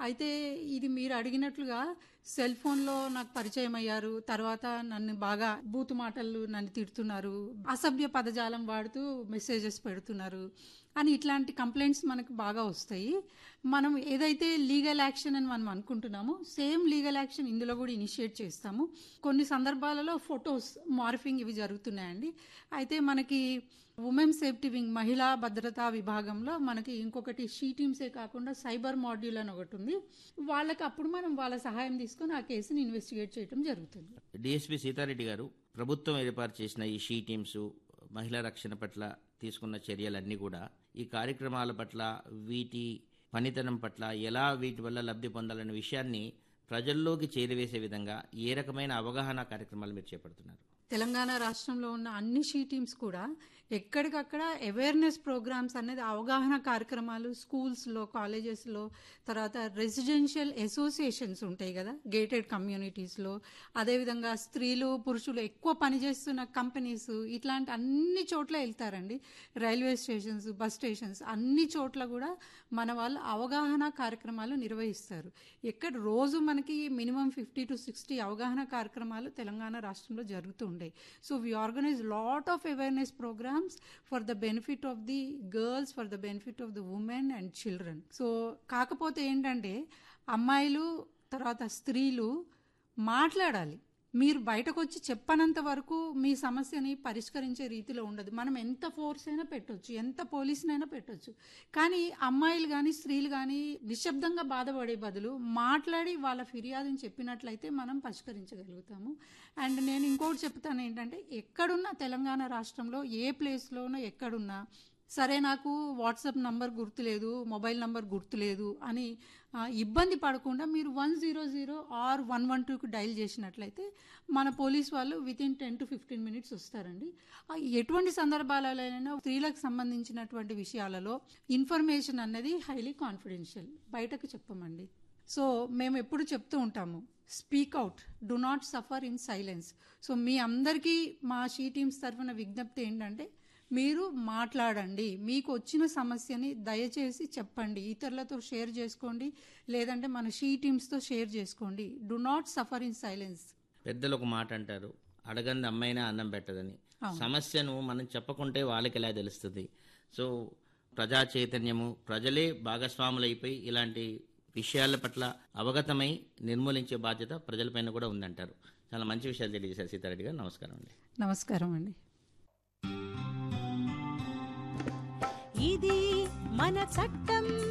అయితే ఇది మీరు అడిగినట్లుగా సెల్ ఫోన్లో నాకు పరిచయం అయ్యారు తర్వాత నన్ను బాగా బూతు మాటలు నన్ను తిడుతున్నారు అసభ్య పదజాలం వాడుతూ మెసేజెస్ పెడుతున్నారు అని ఇట్లాంటి కంప్లైంట్స్ మనకు బాగా వస్తాయి మనం ఏదైతే లీగల్ యాక్షన్ అని మనం అనుకుంటున్నామో సేమ్ లీగల్ యాక్షన్ ఇందులో కూడా ఇనిషియేట్ చేస్తాము కొన్ని సందర్భాలలో ఫొటోస్ మార్ఫింగ్ ఇవి జరుగుతున్నాయండి అయితే మనకి ఉమెన్ సేఫ్టీ వింగ్ మహిళా భద్రతా విభాగంలో మనకి ఇంకొకటి షీ టీమ్సే కాకుండా సైబర్ మాడ్యూల్ అని ఒకటి ఉంది వాళ్ళకి అప్పుడు మనం వాళ్ళ సహాయం తీసుకొని ఆ కేసుని ఇన్వెస్టిగేట్ చేయడం జరుగుతుంది డిఎస్పి సీతారెడ్డి గారు ప్రభుత్వం ఏర్పాటు చేసిన ఈ షీ టీమ్స్ మహిళా రక్షణ పట్ల తీసుకున్న చర్యలన్నీ కూడా ఈ కార్యక్రమాల పట్ల వీటి పనితనం పట్ల ఎలా వీటి వల్ల లబ్ధి పొందాలనే విషయాన్ని ప్రజల్లోకి చేరవేసే విధంగా ఏ రకమైన అవగాహన కార్యక్రమాలు మీరు చేపడుతున్నారు తెలంగాణ రాష్ట్రంలో ఉన్న అన్ని షీ టీమ్స్ కూడా ఎక్కడికక్కడ అవేర్నెస్ ప్రోగ్రామ్స్ అనేది అవగాహన కార్యక్రమాలు స్కూల్స్లో కాలేజెస్లో తర్వాత రెసిడెన్షియల్ అసోసియేషన్స్ ఉంటాయి కదా గేటెడ్ కమ్యూనిటీస్లో అదేవిధంగా స్త్రీలు పురుషులు ఎక్కువ పనిచేస్తున్న కంపెనీస్ ఇట్లాంటి అన్ని చోట్ల వెళ్తారండి రైల్వే స్టేషన్స్ బస్ స్టేషన్స్ అన్ని చోట్ల కూడా మన వాళ్ళు అవగాహన కార్యక్రమాలు నిర్వహిస్తారు ఎక్కడ రోజు మనకి మినిమం ఫిఫ్టీ టు సిక్స్టీ అవగాహన కార్యక్రమాలు తెలంగాణ రాష్ట్రంలో జరుగుతూ ఉంటాయి so we organise lot of awareness programmes for the benefit of the girls for the benefit of the women and children so కాకపోతే ఏంటంటే అమ్మాయిలు తర్వాత స్త్రీలు మాట్లాడాలి మీరు బయటకు వచ్చి చెప్పనంత వరకు మీ సమస్యని పరిష్కరించే రీతిలో ఉండదు మనం ఎంత ఫోర్స్ అయినా పెట్టొచ్చు ఎంత పోలీసునైనా పెట్టొచ్చు కానీ అమ్మాయిలు కానీ స్త్రీలు కానీ నిశ్శబ్దంగా బాధపడే బదులు మాట్లాడి వాళ్ళ ఫిర్యాదుని చెప్పినట్లయితే మనం పరిష్కరించగలుగుతాము అండ్ నేను ఇంకోటి చెప్తాను ఏంటంటే ఎక్కడున్నా తెలంగాణ రాష్ట్రంలో ఏ ప్లేస్లోనో ఎక్కడున్నా సరే నాకు వాట్సాప్ నంబర్ గుర్తులేదు మొబైల్ నంబర్ గుర్తులేదు అని ఆ, ఇబ్బంది పడకుండా మీరు one zero zero or one one టూకి డైల్ చేసినట్లయితే మన పోలీస్ వాళ్ళు with in ten to fifteen minutes వస్తారండి ఆ, ఎటువంటి సందర్భాలైనా స్త్రీలకు సంబంధించినటువంటి విషయాలలో ఇన్ఫర్మేషన్ అన్నది హైలీ కాన్ఫిడెన్షియల్ బయటకు చెప్పమండి సో మేము ఎప్పుడు చెప్తూ ఉంటాము speak out do not suffer in silence so మీ అందరికీ మా షీ టీమ్స్ తరఫున విజ్ఞప్తి ఏంటంటే మీరు మాట్లాడండి మీకు వచ్చిన సమస్యని దయచేసి చెప్పండి ఇతరులతో షేర్ చేసుకోండి లేదంటే మన షీ టీమ్స్తో షేర్ చేసుకోండి do not suffer in silence పెద్దలు ఒక మాట అంటారు అడగంది అమ్మైనా అన్నం పెట్టదని సమస్యను మనం చెప్పకుంటే వాళ్ళకి ఎలా తెలుస్తుంది సో ప్రజా చైతన్యము ప్రజలే భాగస్వాములైపోయి ఇలాంటి విషయాల పట్ల అవగతమై నిర్మూలించే బాధ్యత ప్రజలపైన కూడా ఉందంటారు చాలా మంచి విషయాలు తెలియజేశారు సీతారెడ్డి గారు నమస్కారం అండి నమస్కారం అండి ఇది మన చట్టం